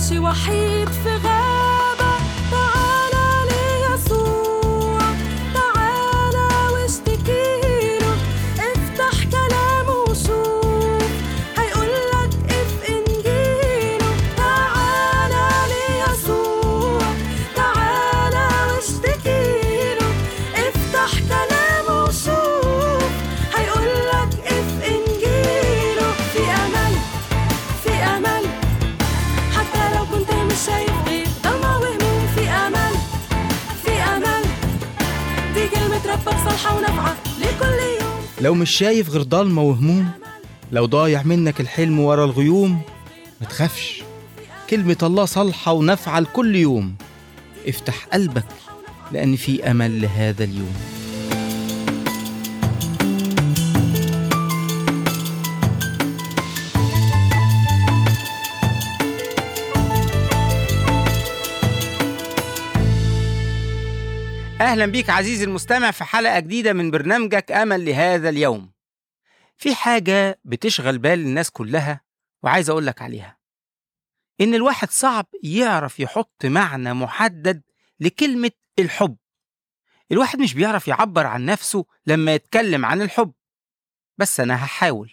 ماشي وحيد في غابة تعالى ليسوع تعالى واشتكيله افتح كلامه وشوف هيقولك اف انجيله تعالى ليسوع تعالى واشتكيله افتح كلامه وشوف هيقولك اف انجيله في امل في امل حتى لو كنت مش شايف غير ضلمة وهموم في امل في امل دي كلمة ربك صالحة ونافعة لكل يوم لو مش شايف غير ضلمة وهموم لو ضايع منك الحلم ورا الغيوم ما تخافش كلمة الله صالحة ونافعة لكل يوم افتح قلبك لأن في أمل لهذا اليوم أهلا بيك عزيزي المستمع في حلقة جديدة من برنامجك أمل لهذا اليوم في حاجة بتشغل بال الناس كلها وعايز أقول لك عليها إن الواحد صعب يعرف يحط معنى محدد لكلمة الحب الواحد مش بيعرف يعبر عن نفسه لما يتكلم عن الحب بس أنا هحاول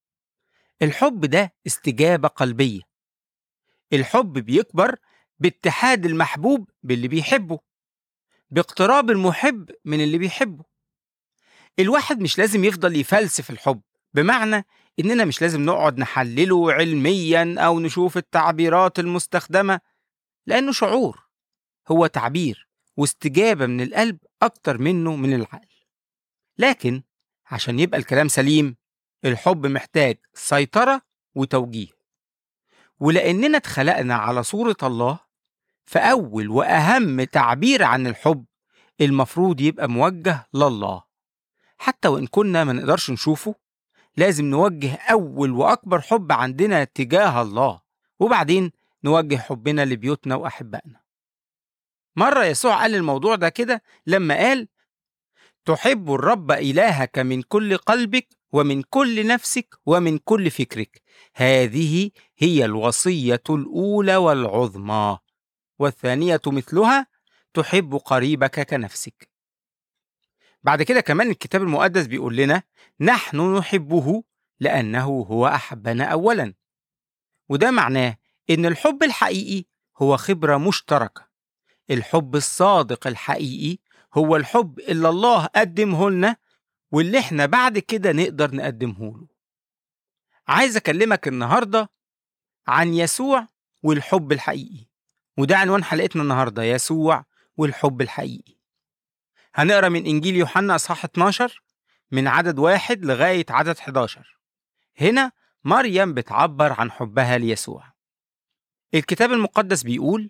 الحب ده استجابة قلبية الحب بيكبر باتحاد المحبوب باللي بيحبه باقتراب المحب من اللي بيحبه الواحد مش لازم يفضل يفلسف الحب بمعنى إننا مش لازم نقعد نحلله علميا أو نشوف التعبيرات المستخدمة لأنه شعور هو تعبير واستجابة من القلب أكتر منه من العقل لكن عشان يبقى الكلام سليم الحب محتاج سيطرة وتوجيه ولأننا اتخلقنا على صورة الله فأول وأهم تعبير عن الحب المفروض يبقى موجه لله حتى وإن كنا ما نقدرش نشوفه لازم نوجه أول وأكبر حب عندنا تجاه الله وبعدين نوجه حبنا لبيوتنا وأحبائنا مرة يسوع قال الموضوع ده كده لما قال تحب الرب إلهك من كل قلبك ومن كل نفسك ومن كل فكرك هذه هي الوصية الأولى والعظمى والثانية مثلها تحب قريبك كنفسك بعد كده كمان الكتاب المقدس بيقول لنا نحن نحبه لأنه هو أحبنا أولا وده معناه إن الحب الحقيقي هو خبرة مشتركة الحب الصادق الحقيقي هو الحب اللي الله قدمه لنا واللي احنا بعد كده نقدر نقدمه له عايز أكلمك النهاردة عن يسوع والحب الحقيقي وده عنوان حلقتنا النهاردة يسوع والحب الحقيقي هنقرا من إنجيل يوحنا أصحاح 12 من عدد واحد لغاية عدد 11 هنا مريم بتعبر عن حبها ليسوع الكتاب المقدس بيقول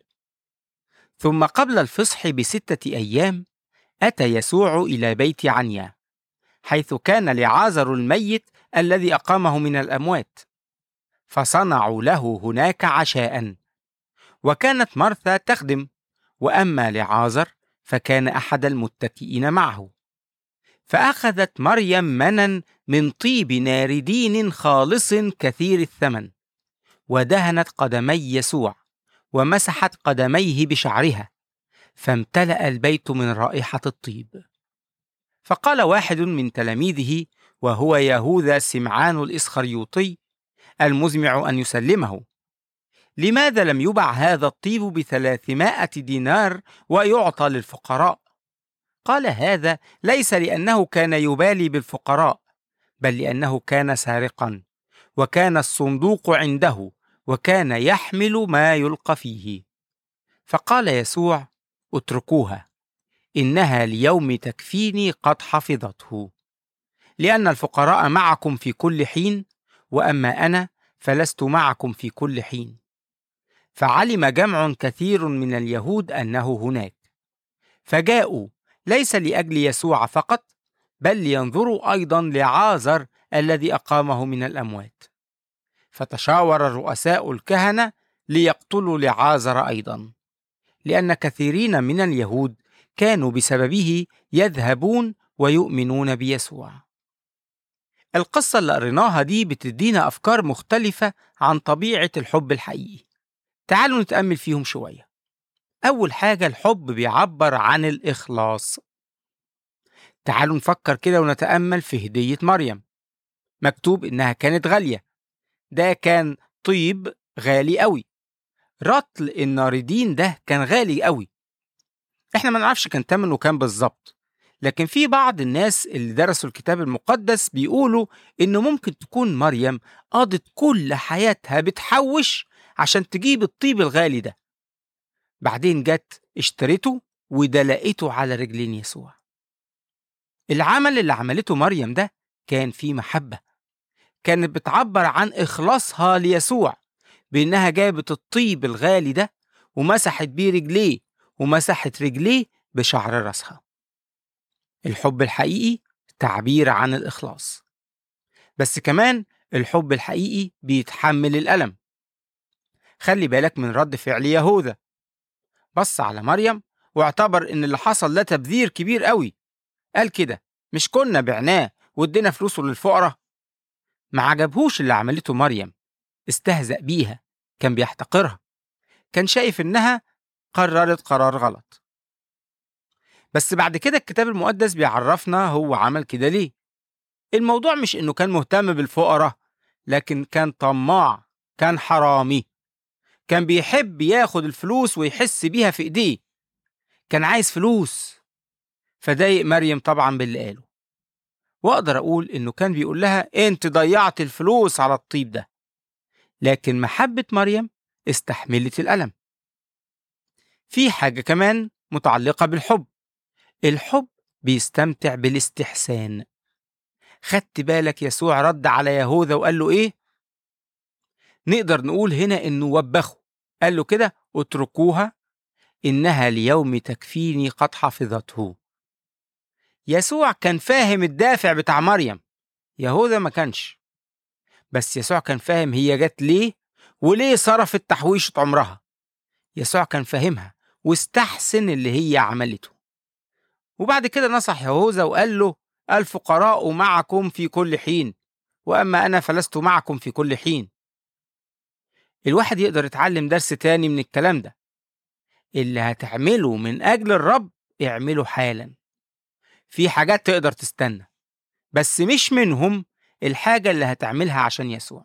ثم قبل الفصح بستة أيام أتى يسوع إلى بيت عنيا حيث كان لعازر الميت الذي أقامه من الأموات فصنعوا له هناك عشاءً وكانت مرثا تخدم واما لعازر فكان احد المتكئين معه فاخذت مريم منا من طيب ناردين خالص كثير الثمن ودهنت قدمي يسوع ومسحت قدميه بشعرها فامتلا البيت من رائحه الطيب فقال واحد من تلاميذه وهو يهوذا سمعان الاسخريوطي المزمع ان يسلمه لماذا لم يبع هذا الطيب بثلاثمائة دينار ويعطى للفقراء؟ قال هذا ليس لأنه كان يبالي بالفقراء بل لأنه كان سارقا وكان الصندوق عنده وكان يحمل ما يلقى فيه فقال يسوع اتركوها إنها ليوم تكفيني قد حفظته لأن الفقراء معكم في كل حين وأما أنا فلست معكم في كل حين فعلم جمع كثير من اليهود انه هناك فجاءوا ليس لاجل يسوع فقط بل لينظروا ايضا لعازر الذي اقامه من الاموات فتشاور الرؤساء الكهنه ليقتلوا لعازر ايضا لان كثيرين من اليهود كانوا بسببه يذهبون ويؤمنون بيسوع القصه اللي قريناها دي بتدينا افكار مختلفه عن طبيعه الحب الحقيقي تعالوا نتأمل فيهم شوية أول حاجة الحب بيعبر عن الإخلاص تعالوا نفكر كده ونتأمل في هدية مريم مكتوب إنها كانت غالية ده كان طيب غالي قوي رطل الناردين ده كان غالي قوي احنا ما نعرفش كان تمنه كام بالظبط لكن في بعض الناس اللي درسوا الكتاب المقدس بيقولوا إنه ممكن تكون مريم قضت كل حياتها بتحوش عشان تجيب الطيب الغالي ده بعدين جت اشترته ودلقته على رجلين يسوع العمل اللي عملته مريم ده كان فيه محبة كانت بتعبر عن إخلاصها ليسوع بإنها جابت الطيب الغالي ده ومسحت بيه رجليه ومسحت رجليه بشعر راسها الحب الحقيقي تعبير عن الإخلاص بس كمان الحب الحقيقي بيتحمل الألم خلي بالك من رد فعل يهوذا بص على مريم واعتبر ان اللي حصل ده تبذير كبير قوي قال كده مش كنا بعناه وادينا فلوسه للفقراء ما عجبهوش اللي عملته مريم استهزأ بيها كان بيحتقرها كان شايف انها قررت قرار غلط بس بعد كده الكتاب المقدس بيعرفنا هو عمل كده ليه الموضوع مش انه كان مهتم بالفقراء لكن كان طماع كان حرامي كان بيحب ياخد الفلوس ويحس بيها في ايديه كان عايز فلوس فضايق مريم طبعا باللي قاله واقدر اقول انه كان بيقول لها انت ضيعت الفلوس على الطيب ده لكن محبة مريم استحملت الألم في حاجة كمان متعلقة بالحب الحب بيستمتع بالاستحسان خدت بالك يسوع رد على يهوذا وقال له ايه نقدر نقول هنا انه وبخه قال له كده اتركوها انها ليوم تكفيني قد حفظته يسوع كان فاهم الدافع بتاع مريم يهوذا ما كانش بس يسوع كان فاهم هي جت ليه وليه صرفت تحويشة عمرها يسوع كان فاهمها واستحسن اللي هي عملته وبعد كده نصح يهوذا وقال له الفقراء معكم في كل حين وأما أنا فلست معكم في كل حين الواحد يقدر يتعلم درس تاني من الكلام ده اللي هتعمله من أجل الرب اعمله حالا في حاجات تقدر تستنى بس مش منهم الحاجة اللي هتعملها عشان يسوع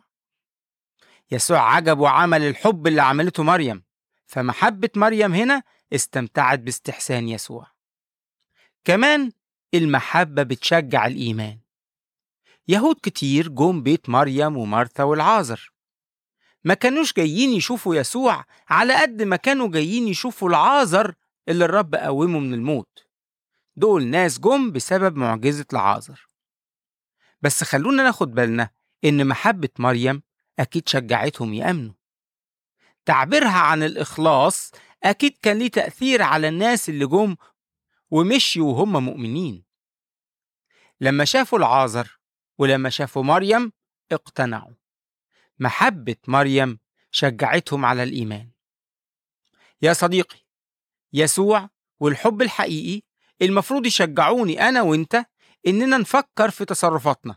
يسوع عجبه عمل الحب اللي عملته مريم فمحبة مريم هنا استمتعت باستحسان يسوع كمان المحبة بتشجع الإيمان يهود كتير جم بيت مريم ومارثا والعازر ما كانوش جايين يشوفوا يسوع على قد ما كانوا جايين يشوفوا العازر اللي الرب قومه من الموت دول ناس جم بسبب معجزة العازر بس خلونا ناخد بالنا إن محبة مريم أكيد شجعتهم يأمنوا تعبيرها عن الإخلاص أكيد كان ليه تأثير على الناس اللي جم ومشيوا وهم مؤمنين لما شافوا العازر ولما شافوا مريم اقتنعوا محبة مريم شجعتهم على الإيمان يا صديقي يسوع والحب الحقيقي المفروض يشجعوني أنا وإنت إننا نفكر في تصرفاتنا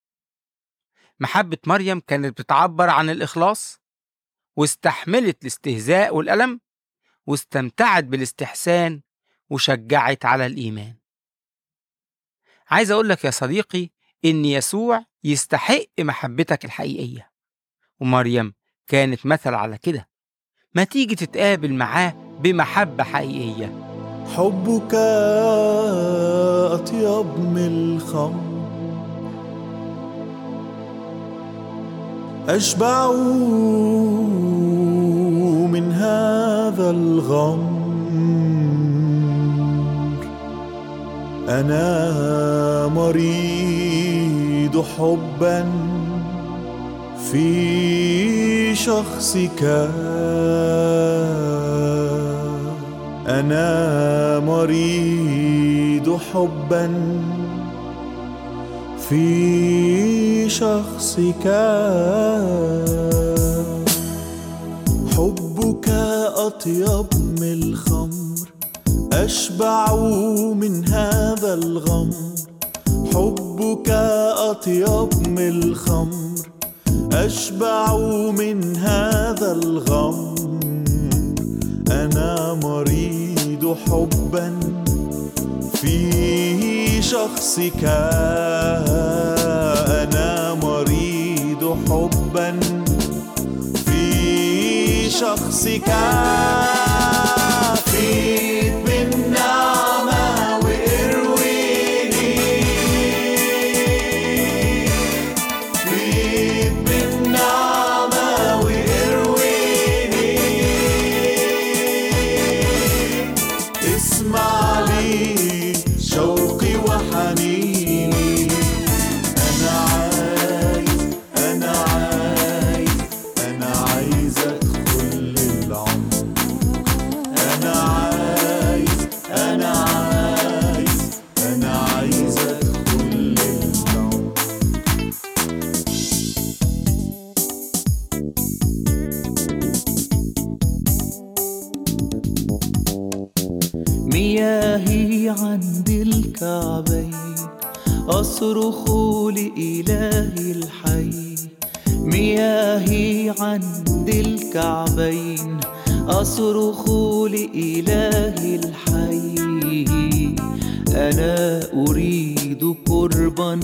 محبة مريم كانت بتعبر عن الإخلاص واستحملت الاستهزاء والألم واستمتعت بالاستحسان وشجعت على الإيمان عايز أقول لك يا صديقي إن يسوع يستحق محبتك الحقيقية ومريم كانت مثل على كده ما تيجي تتقابل معاه بمحبة حقيقية حبك أطيب من الخمر أشبع من هذا الغمر أنا مريض حبا في شخصك أنا مريض حبا في شخصك حبك أطيب من الخمر أشبع من هذا الغمر حبك أطيب من الخمر أشبع من هذا الغمر مريض حبا في شخصك أنا مريض حبا في شخصك فيك بالنعمة وارويني فيك بالنعمة وارويني اسمع لي شوقي وحنيني أنا عايز أنا عايز أنا عايز أدخل العمر أنا عايز أنا عايز أنا عايز أدخل العمر مياهي عند الكعبين أصرخ لإلهي الحي مياهي عند الكعبين أصرخ لإلهي الحي أنا أريد قربا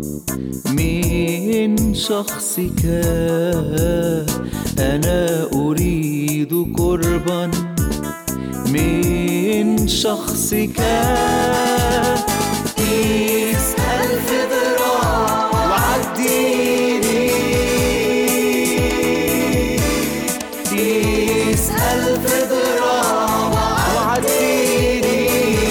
من شخصك أنا أريد قربا من شخصك قيس ألف ذراع وعديني قيس ألف ذراع وعديني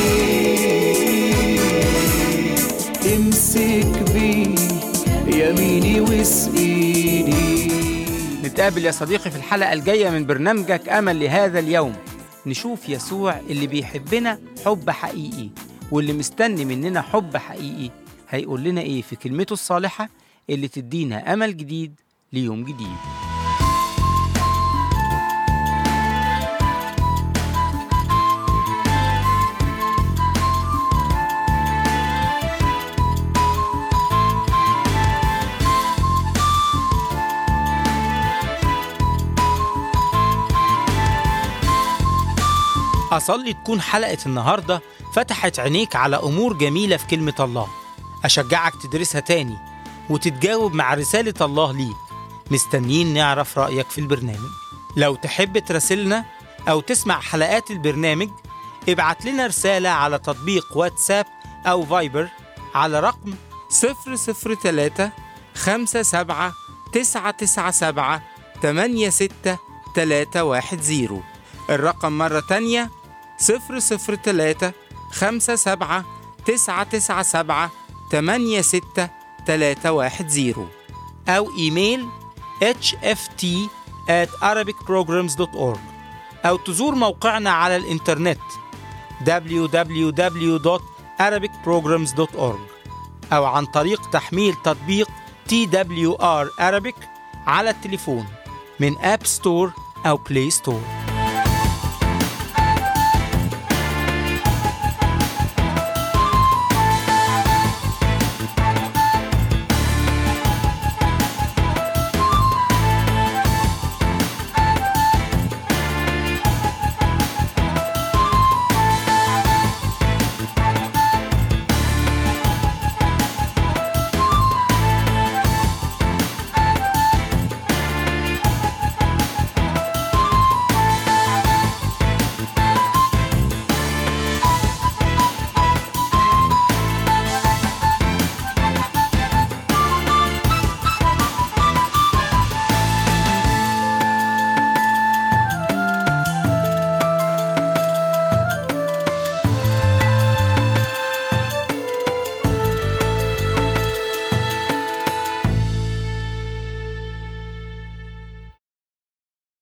امسك بي يميني واسقيني نتقابل يا صديقي في الحلقة الجاية من برنامجك أمل لهذا اليوم نشوف يسوع اللي بيحبنا حب حقيقي واللي مستني مننا حب حقيقي هيقول لنا إيه في كلمته الصالحة اللي تدينا أمل جديد ليوم جديد أصلي تكون حلقة النهاردة فتحت عينيك على أمور جميلة في كلمة الله أشجعك تدرسها تاني وتتجاوب مع رسالة الله ليك مستنيين نعرف رأيك في البرنامج لو تحب تراسلنا أو تسمع حلقات البرنامج ابعت لنا رسالة على تطبيق واتساب أو فايبر على رقم 003 57 997 86310 الرقم مرة تانية 003 57 997 86310 أو إيميل hft at arabicprograms.org أو تزور موقعنا على الإنترنت www.arabicprograms.org أو عن طريق تحميل تطبيق TWR Arabic على التليفون من أب ستور أو بلاي ستور